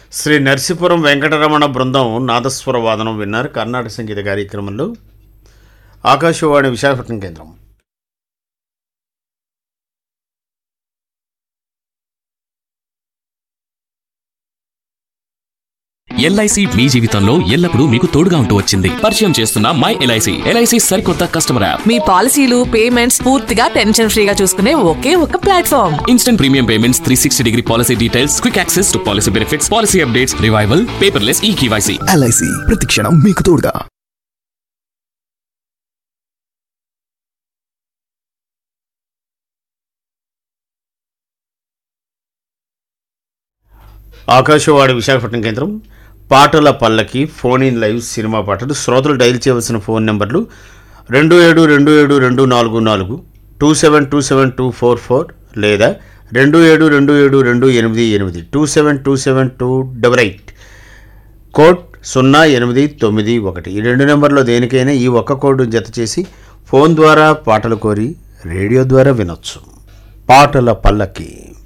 శ్రీ నరసీపురం వెంకటరమణ బృందం నాదస్వర వాదనం విన్నారు కర్ణాటక సంగీత కార్యక్రమంలో ఆకాశవాణి విశాఖపట్నం కేంద్రం ఎల్ఐసి మీ జీవితంలో ఎల్లప్పుడూ మీకు తోడుగా ఉంటూ వచ్చింది పరిచయం చేస్తున్న మై ఎల్ఐసి ఎల్ఐసి సరికొత్త కస్టమర్ యాప్ మీ పాలసీలు పేమెంట్స్ పూర్తిగా టెన్షన్ ఫ్రీగా చూసుకునే ఒకే ఒక platform instant premium payments three sixty degree policy details quick access to policy benefits policy updates revival paperless e KYC LIC ప్రతిక్షణం మీకు తోడుగా ఆకాశవాణి విశాఖపట్నం కేంద్రం పాటల పల్లకి ఫోన్ ఇన్ లైవ్ సినిమా పాటలు శ్రోతలు డైల్ చేయవలసిన ఫోన్ నెంబర్లు రెండు ఏడు రెండు ఏడు రెండు నాలుగు నాలుగు two seven two seven two four four లేదా రెండు ఏడు రెండు ఏడు రెండు ఎనిమిది ఎనిమిది two seven two seven two double eight code సున్నా ఎనిమిది తొమ్మిది ఒకటి ఈ రెండు నెంబర్లో దేనికైనా ఈ ఒక్క కోడ్ జత చేసి ఫోన్ ద్వారా పాటలు కోరి రేడియో ద్వారా వినొచ్చు పాటల పల్లకి